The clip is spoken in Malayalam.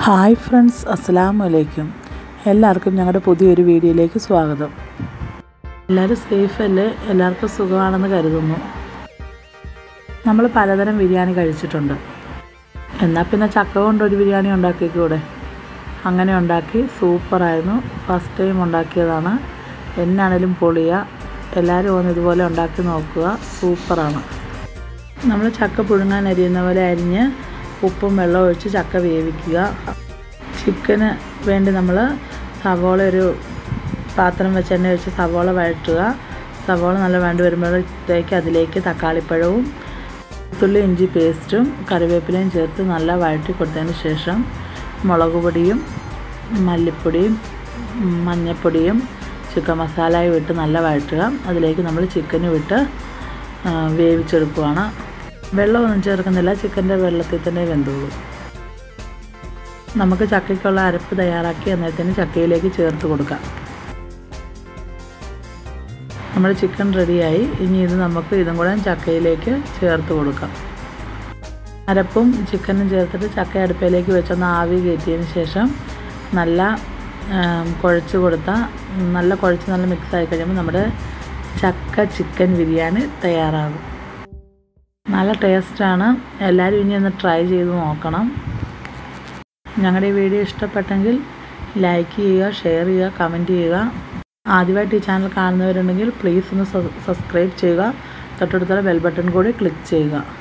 ഹായ് ഫ്രണ്ട്സ് അസ്സലാമു അലൈക്കും എല്ലാവർക്കും ഞങ്ങളുടെ പുതിയൊരു വീഡിയോയിലേക്ക് സ്വാഗതം എല്ലാവരും സേഫ് അല്ലേ എല്ലാവർക്കും സുഖമാണെന്ന് കരുതുന്നു നമ്മൾ പലതരം ബിരിയാണി കഴിച്ചിട്ടുണ്ട് എന്നാൽ പിന്നെ ചക്ക കൊണ്ട് ഒരു ബിരിയാണി ഉണ്ടാക്കിക്കൂടെ അങ്ങനെ ഉണ്ടാക്കി സൂപ്പറായിരുന്നു ഫസ്റ്റ് ടൈം ഉണ്ടാക്കിയതാണ് എന്നാണേലും പൊളിയ എല്ലാവരും ഒന്ന് ഇതുപോലെ ഉണ്ടാക്കി നോക്കുക സൂപ്പറാണ് നമ്മൾ ചക്ക പുഴുങ്ങാൻ അരിയുന്ന പോലെ അരിഞ്ഞ് ഉപ്പും വെള്ളവും ഒഴിച്ച് ചക്ക വേവിക്കുക ചിക്കന് വേണ്ടി നമ്മൾ സവോള ഒരു പാത്രം വെച്ച് എണ്ണ ഒഴിച്ച് സവോള വഴറ്റുക സവോള നല്ല വേണ്ടി വരുമ്പോഴത്തേക്ക് അതിലേക്ക് തക്കാളിപ്പഴവും വെളുത്തുള്ളി ഇഞ്ചി പേസ്റ്റും കറിവേപ്പിലയും ചേർത്ത് നല്ല വഴറ്റി കൊടുത്തതിന് ശേഷം മുളക് പൊടിയും മല്ലിപ്പൊടിയും മഞ്ഞൾപ്പൊടിയും ചിക്കൻ മസാലയും ഇട്ട് നല്ല വഴറ്റുക അതിലേക്ക് നമ്മൾ ചിക്കനും ഇട്ട് ആ, വേവിച്ചെടുക്കുകയാണ് വെള്ളമൊന്നും ചേർക്കുന്നില്ല ചിക്കൻ്റെ വെള്ളത്തിൽ തന്നെ വെന്തോളൂ നമുക്ക് ചക്കയ്ക്കുള്ള അരപ്പ് തയ്യാറാക്കി അന്നേരത്തിന് ചക്കയിലേക്ക് ചേർത്ത് കൊടുക്കാം നമ്മുടെ ചിക്കൻ റെഡിയായി ഇനി ഇത് നമുക്ക് ഇതും കൂടെ ചക്കയിലേക്ക് ചേർത്ത് കൊടുക്കാം അരപ്പും ചിക്കനും ചേർത്തിട്ട് ചക്ക അടുപ്പയിലേക്ക് വെച്ചൊന്ന് ആവി കയറ്റിയതിന് ശേഷം നല്ല ആം, കുഴച്ച് കൊടുത്താൽ നല്ല കുഴച്ച് നല്ല മിക്സ് ആയി കഴിയുമ്പോൾ നമ്മുടെ ചക്ക ചിക്കൻ ബിരിയാണി തയ്യാറാകും നല്ല ടേസ്റ്റാണ് എല്ലാവരും ഇനി ഒന്ന് ട്രൈ ചെയ്ത് നോക്കണം ഞങ്ങളുടെ ഈ വീഡിയോ ഇഷ്ടപ്പെട്ടെങ്കിൽ ലൈക്ക് ചെയ്യുക ഷെയർ ചെയ്യുക കമൻറ്റ് ചെയ്യുക ആദ്യമായിട്ട് ഈ ചാനൽ കാണുന്നവരുണ്ടെങ്കിൽ പ്ലീസ് ഒന്ന് സബ്സ്ക്രൈബ് ചെയ്യുക തൊട്ടടുത്തുള്ള ബെൽ ബട്ടൺ കൂടി ക്ലിക്ക് ചെയ്യുക